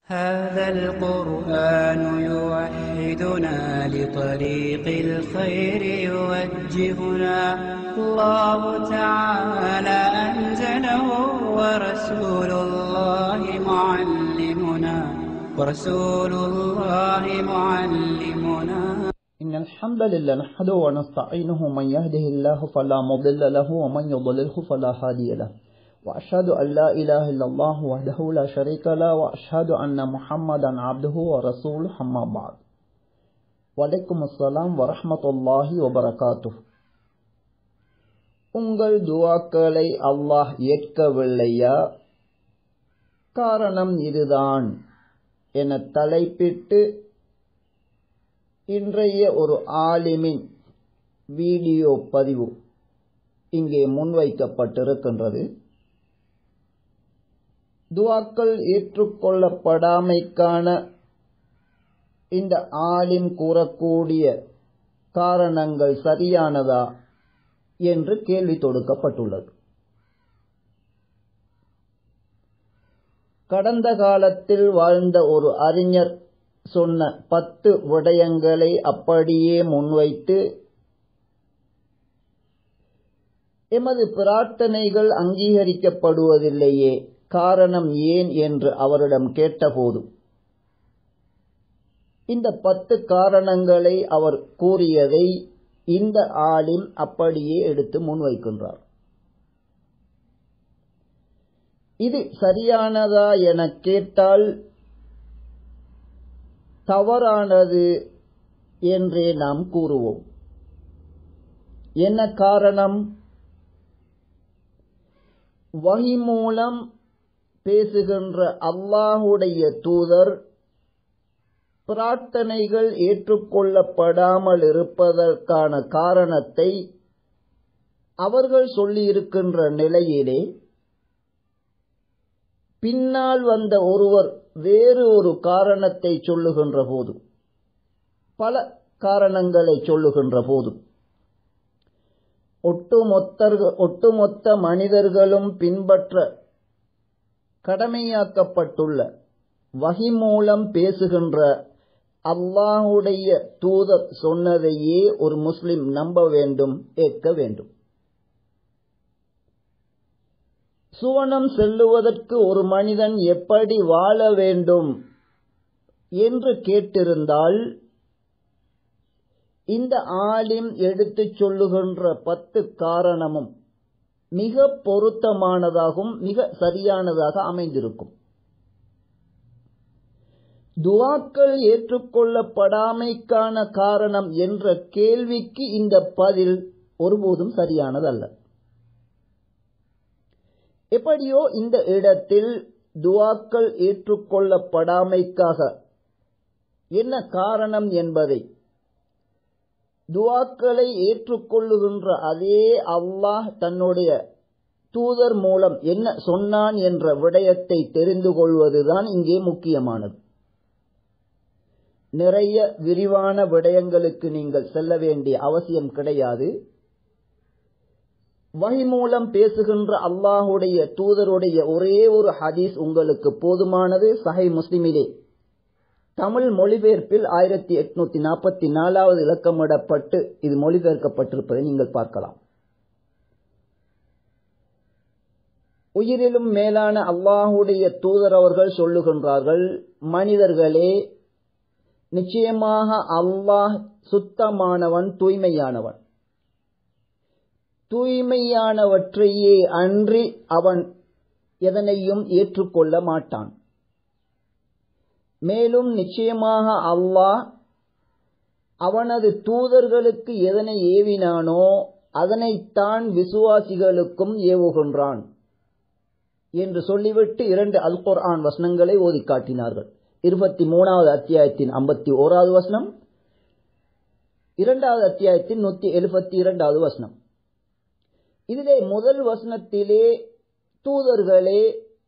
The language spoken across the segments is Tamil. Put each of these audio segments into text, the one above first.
هذا القرآن يوحدنا لطريق الخير يوجهنا الله تعالى أنزله ورسول الله معلمنا ورسول الله معلمنا إن الحمد لله نحمده ونستعينه من يهده الله فلا مضل له ومن يضلله فلا هادي له وأشهد أن لا إله إلا الله وحده لا شريك له وأشهد أن محمدا عبده ورسوله أما بعد وعليكم السلام ورحمة الله وبركاته உங்கள் துவாக்களை அல்லாஹ் ஏற்கவில்லையா காரணம் இதுதான் என தலைப்பிட்டு இன்றைய ஒரு ஆலிமின் வீடியோ பதிவு இங்கே முன்வைக்கப்பட்டிருக்கின்றது துவாக்கள் ஏற்றுக்கொள்ளப்படாமைக்கான இந்த ஆலிம் கூறக்கூடிய காரணங்கள் சரியானதா என்று கேள்வி தொடுக்கப்பட்டுள்ளது கடந்த காலத்தில் வாழ்ந்த ஒரு அறிஞர் சொன்ன பத்து விடயங்களை அப்படியே முன்வைத்து எமது பிரார்த்தனைகள் அங்கீகரிக்கப்படுவதில்லையே காரணம் ஏன் என்று அவரிடம் கேட்டபோது இந்த பத்து காரணங்களை அவர் கூறியதை இந்த ஆலிம் அப்படியே எடுத்து முன்வைக்கின்றார் இது சரியானதா என கேட்டால் தவறானது என்றே நாம் கூறுவோம் என்ன காரணம் வழி மூலம் பேசுகின்ற அல்லாஹுடைய தூதர் பிரார்த்தனைகள் ஏற்றுக்கொள்ளப்படாமல் இருப்பதற்கான காரணத்தை அவர்கள் சொல்லியிருக்கின்ற நிலையிலே பின்னால் வந்த ஒருவர் வேறு ஒரு காரணத்தை சொல்லுகின்ற போது பல காரணங்களை சொல்லுகின்ற போது ஒட்டுமொத்தர்கள் ஒட்டுமொத்த மனிதர்களும் பின்பற்ற கடமையாக்கப்பட்டுள்ள வகி மூலம் பேசுகின்ற அல்லாஹுடைய தூதர் சொன்னதையே ஒரு முஸ்லிம் நம்ப வேண்டும் ஏற்க வேண்டும் சுவனம் செல்லுவதற்கு ஒரு மனிதன் எப்படி வாழ வேண்டும் என்று கேட்டிருந்தால் இந்த ஆலிம் எடுத்துச் சொல்லுகின்ற பத்து காரணமும் மிக பொருத்தமானதாகவும் மிக சரியானதாக அமைந்திருக்கும் துவாக்கள் ஏற்றுக்கொள்ளப்படாமைக்கான காரணம் என்ற கேள்விக்கு இந்த பதில் ஒருபோதும் சரியானதல்ல எப்படியோ இந்த இடத்தில் துவாக்கள் ஏற்றுக்கொள்ளப்படாமைக்காக என்ன காரணம் என்பதை துவாக்களை ஏற்றுக்கொள்ளுகின்ற அதே அல்லாஹ் தன்னுடைய தூதர் மூலம் என்ன சொன்னான் என்ற விடயத்தை தெரிந்து கொள்வதுதான் இங்கே முக்கியமானது நிறைய விரிவான விடயங்களுக்கு நீங்கள் செல்ல வேண்டிய அவசியம் கிடையாது வகை மூலம் பேசுகின்ற அல்லாஹுடைய தூதருடைய ஒரே ஒரு ஹதீஸ் உங்களுக்கு போதுமானது சஹை முஸ்லிமிலே தமிழ் மொழிபெயர்ப்பில் ஆயிரத்தி எட்நூத்தி நாற்பத்தி நாலாவது இலக்கமிடப்பட்டு இது மொழிபெயர்க்கப்பட்டிருப்பதை நீங்கள் பார்க்கலாம் உயிரிலும் மேலான அல்லாஹுடைய தூதர் அவர்கள் சொல்லுகின்றார்கள் மனிதர்களே நிச்சயமாக அல்லாஹ் சுத்தமானவன் தூய்மையானவன் தூய்மையானவற்றையே அன்றி அவன் எதனையும் ஏற்றுக்கொள்ள மாட்டான் மேலும் நிச்சயமாக அல்லாஹ் அவனது தூதர்களுக்கு எதனை ஏவினானோ அதனைத்தான் விசுவாசிகளுக்கும் ஏவுகின்றான் என்று சொல்லிவிட்டு இரண்டு அல் குர்ஆன் வசனங்களை ஓதி காட்டினார்கள் இருபத்தி மூணாவது அத்தியாயத்தின் ஐம்பத்தி ஓராவது வசனம் இரண்டாவது அத்தியாயத்தின் நூத்தி எழுபத்தி இரண்டாவது வசனம் இதிலே முதல் வசனத்திலே தூதர்களே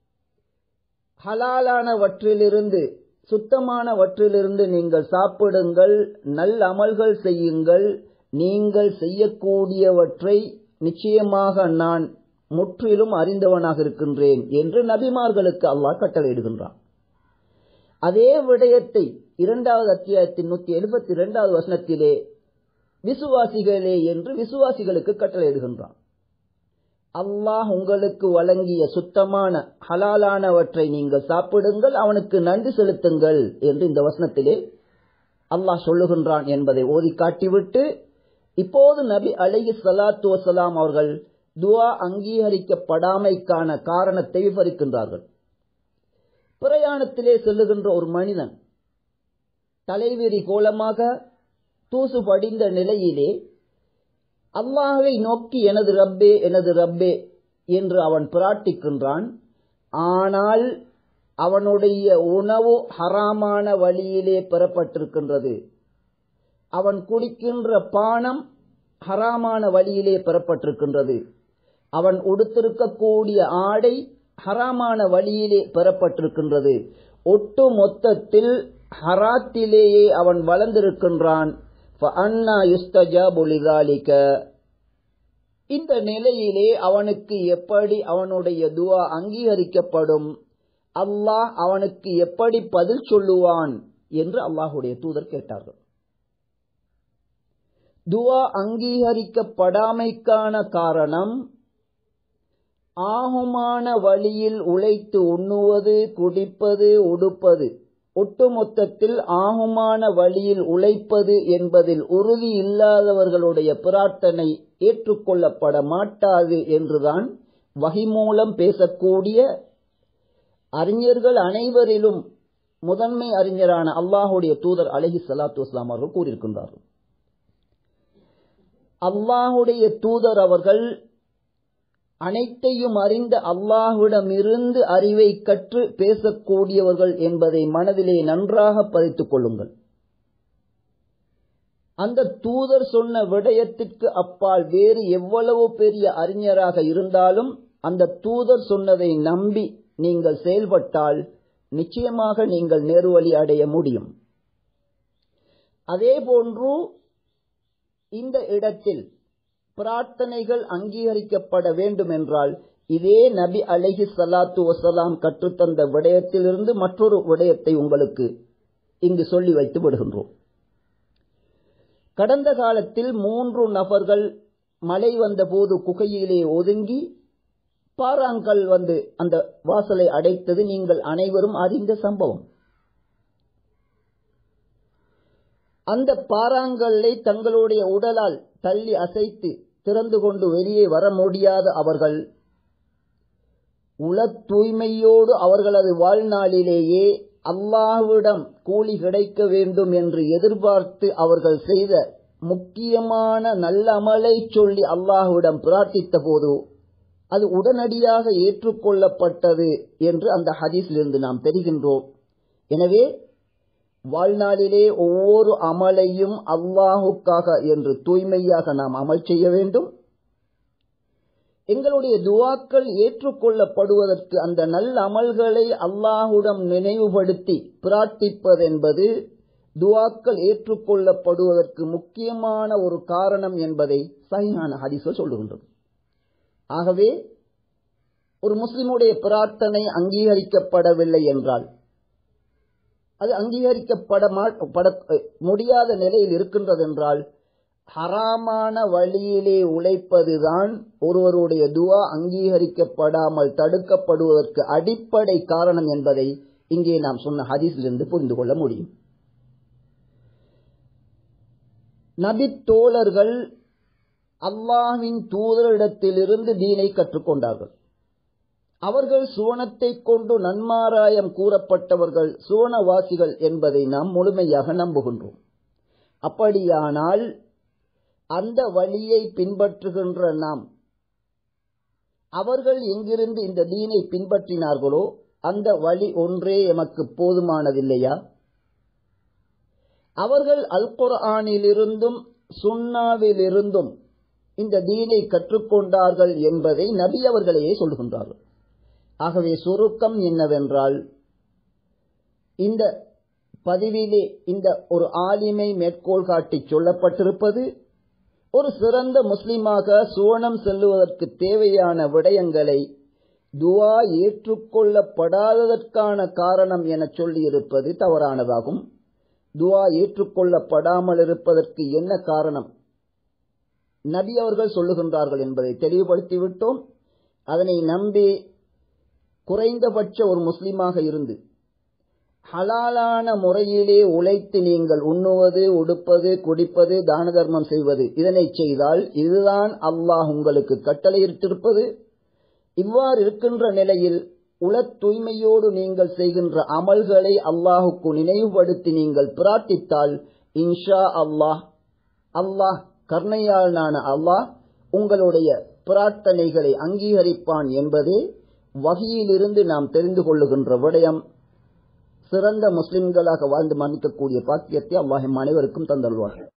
ஹலாலானவற்றிலிருந்து சுத்தமானவற்றிலிருந்து நீங்கள் சாப்பிடுங்கள் நல் அமல்கள் செய்யுங்கள் நீங்கள் செய்யக்கூடியவற்றை நிச்சயமாக நான் முற்றிலும் அறிந்தவனாக இருக்கின்றேன் என்று நபிமார்களுக்கு அல்லாஹ் கட்டளையிடுகின்றான் அதே விடயத்தை இரண்டாவது அத்தியாயத்தின் நூத்தி எழுபத்தி இரண்டாவது வசனத்திலே விசுவாசிகளே என்று விசுவாசிகளுக்கு கட்டளையிடுகின்றான் அல்லாஹ் உங்களுக்கு வழங்கிய சுத்தமான ஹலாலானவற்றை நீங்கள் சாப்பிடுங்கள் அவனுக்கு நன்றி செலுத்துங்கள் என்று இந்த வசனத்திலே அல்லாஹ் சொல்லுகின்றான் என்பதை ஓதி காட்டிவிட்டு இப்போது நபி அலைஹி ஸலாத்து வஸலாம் அவர்கள் துஆ அங்கீகரிக்கப்படாமைக்கான காரணத்தை விவரிக்கின்றார்கள் பிரயாணத்திலே செல்லுகின்ற ஒரு மனிதன் தலைவிரி கோலமாக தூசு படிந்த நிலையிலே அல்லாஹை நோக்கி எனது ரப்பே எனது ரப்பே என்று அவன் பிரார்த்திக்கின்றான் ஆனால் அவனுடைய உணவு ஹராமான வழியிலே பெறப்பட்டிருக்கின்றது அவன் குடிக்கின்ற பானம் ஹராமான வழியிலே பெறப்பட்டிருக்கின்றது அவன் உடுத்திருக்கக்கூடிய ஆடை ஹராமான வழியிலே பெறப்பட்டிருக்கின்றது ஒட்டு மொத்தத்தில் ஹராத்திலேயே அவன் வளர்ந்திருக்கின்றான் இந்த நிலையிலே அவனுக்கு எப்படி அவனுடைய துவா அங்கீகரிக்கப்படும் அல்லாஹ் அவனுக்கு எப்படி பதில் சொல்லுவான் என்று அல்லாஹுடைய தூதர் கேட்டார்கள் துவா அங்கீகரிக்கப்படாமைக்கான காரணம் ஆகுமான வழியில் உழைத்து உண்ணுவது குடிப்பது உடுப்பது ஒட்டுமொத்தத்தில் ஆகுமான வழியில் உழைப்பது என்பதில் உறுதி இல்லாதவர்களுடைய பிரார்த்தனை ஏற்றுக்கொள்ளப்பட மாட்டாது என்றுதான் வகை மூலம் பேசக்கூடிய அறிஞர்கள் அனைவரிலும் முதன்மை அறிஞரான அல்லாஹுடைய தூதர் அலஹி சலாத்து வஸ்லாம் அவர்கள் கூறியிருக்கின்றார்கள் அல்லாஹுடைய தூதர் அவர்கள் அனைத்தையும் அறிந்த அல்லாஹ்விடமிருந்து அறிவை கற்று பேசக்கூடியவர்கள் என்பதை மனதிலே நன்றாக பதித்துக் கொள்ளுங்கள் அந்த தூதர் சொன்ன விடயத்திற்கு அப்பால் வேறு எவ்வளவு பெரிய அறிஞராக இருந்தாலும் அந்த தூதர் சொன்னதை நம்பி நீங்கள் செயல்பட்டால் நிச்சயமாக நீங்கள் நேர்வழி அடைய முடியும் அதேபோன்று இந்த இடத்தில் பிரார்த்தனைகள் அங்கீகரிக்கப்பட வேண்டும் என்றால் இதே நபி அலஹி சலாத்து வசலாம் கற்றுத்தந்த விடயத்திலிருந்து மற்றொரு விடயத்தை உங்களுக்கு இங்கு சொல்லி வைத்து விடுகின்றோம் கடந்த காலத்தில் மூன்று நபர்கள் மழை வந்தபோது குகையிலே ஒதுங்கி பாறாங்கல் வந்து அந்த வாசலை அடைத்தது நீங்கள் அனைவரும் அறிந்த சம்பவம் அந்த பாறாங்கல்லை தங்களுடைய உடலால் தள்ளி அசைத்து திறந்து கொண்டு வெளியே வர முடியாத அவர்கள் உள தூய்மையோடு அவர்களது வாழ்நாளிலேயே அல்லாஹ்விடம் கூலி கிடைக்க வேண்டும் என்று எதிர்பார்த்து அவர்கள் செய்த முக்கியமான நல்ல அமலை சொல்லி அல்லாஹ்விடம் பிரார்த்தித்த போது அது உடனடியாக ஏற்றுக்கொள்ளப்பட்டது என்று அந்த ஹதீஸிலிருந்து நாம் தெரிகின்றோம் எனவே வாழ்நாளிலே ஒவ்வொரு அமலையும் அல்லாஹுக்காக என்று தூய்மையாக நாம் அமல் செய்ய வேண்டும் எங்களுடைய துவாக்கள் ஏற்றுக்கொள்ளப்படுவதற்கு அந்த நல்ல அமல்களை அல்லாஹுடன் நினைவுபடுத்தி பிரார்த்திப்பதென்பது துவாக்கள் ஏற்றுக்கொள்ளப்படுவதற்கு முக்கியமான ஒரு காரணம் என்பதை சைனான ஹரிசல் சொல்லுகின்றது ஆகவே ஒரு முஸ்லிமுடைய பிரார்த்தனை அங்கீகரிக்கப்படவில்லை என்றால் அது அங்கீகரிக்கப்பட முடியாத நிலையில் இருக்கின்றது என்றால் ஹராமான வழியிலே உழைப்பதுதான் ஒருவருடைய துவா அங்கீகரிக்கப்படாமல் தடுக்கப்படுவதற்கு அடிப்படை காரணம் என்பதை இங்கே நாம் சொன்ன ஹதீஸிலிருந்து புரிந்து கொள்ள முடியும் நபி தோழர்கள் அல்லாஹ்வின் தூதரிடத்திலிருந்து தீனை கற்றுக்கொண்டார்கள் அவர்கள் சுவனத்தை கொண்டு நன்மாராயம் கூறப்பட்டவர்கள் சுவனவாசிகள் என்பதை நாம் முழுமையாக நம்புகின்றோம் அப்படியானால் அந்த வழியை பின்பற்றுகின்ற நாம் அவர்கள் எங்கிருந்து இந்த தீனை பின்பற்றினார்களோ அந்த வழி ஒன்றே எமக்கு போதுமானதில்லையா அவர்கள் அல் குர்ஆனிலிருந்தும் சுன்னாவிலிருந்தும் இந்த தீனை கற்றுக்கொண்டார்கள் என்பதை நபி அவர்களையே சொல்கின்றார்கள் ஆகவே சுருக்கம் என்னவென்றால் இந்த பதிவிலே இந்த ஒரு ஆலிமை மேற்கோள் காட்டி சொல்லப்பட்டிருப்பது ஒரு சிறந்த முஸ்லிமாக சுவனம் செல்லுவதற்கு தேவையான விடயங்களை துவா ஏற்றுக்கொள்ளப்படாததற்கான காரணம் என சொல்லியிருப்பது தவறானதாகும் துவா ஏற்றுக்கொள்ளப்படாமல் இருப்பதற்கு என்ன காரணம் நபி அவர்கள் சொல்லுகின்றார்கள் என்பதை தெளிவுபடுத்திவிட்டோம் அதனை நம்பி குறைந்தபட்ச ஒரு முஸ்லிமாக இருந்து ஹலாலான முறையிலே உழைத்து நீங்கள் உண்ணுவது உடுப்பது குடிப்பது தான தர்மம் செய்வது இதனை செய்தால் இதுதான் அல்லாஹ் உங்களுக்கு கட்டளையிட்டிருப்பது இவ்வாறு இருக்கின்ற நிலையில் உள தூய்மையோடு நீங்கள் செய்கின்ற அமல்களை அல்லாஹுக்கு நினைவுபடுத்தி நீங்கள் பிரார்த்தித்தால் இன்ஷா அல்லாஹ் அல்லாஹ் கர்ணையாளனான அல்லாஹ் உங்களுடைய பிரார்த்தனைகளை அங்கீகரிப்பான் என்பதே வகையிலிருந்து நாம் தெரிந்து கொள்ளுகின்ற விடயம் சிறந்த முஸ்லிம்களாக வாழ்ந்து மன்னிக்கக்கூடிய பாக்கியத்தை அல்லாஹ் அனைவருக்கும் தந்தல்வார்கள்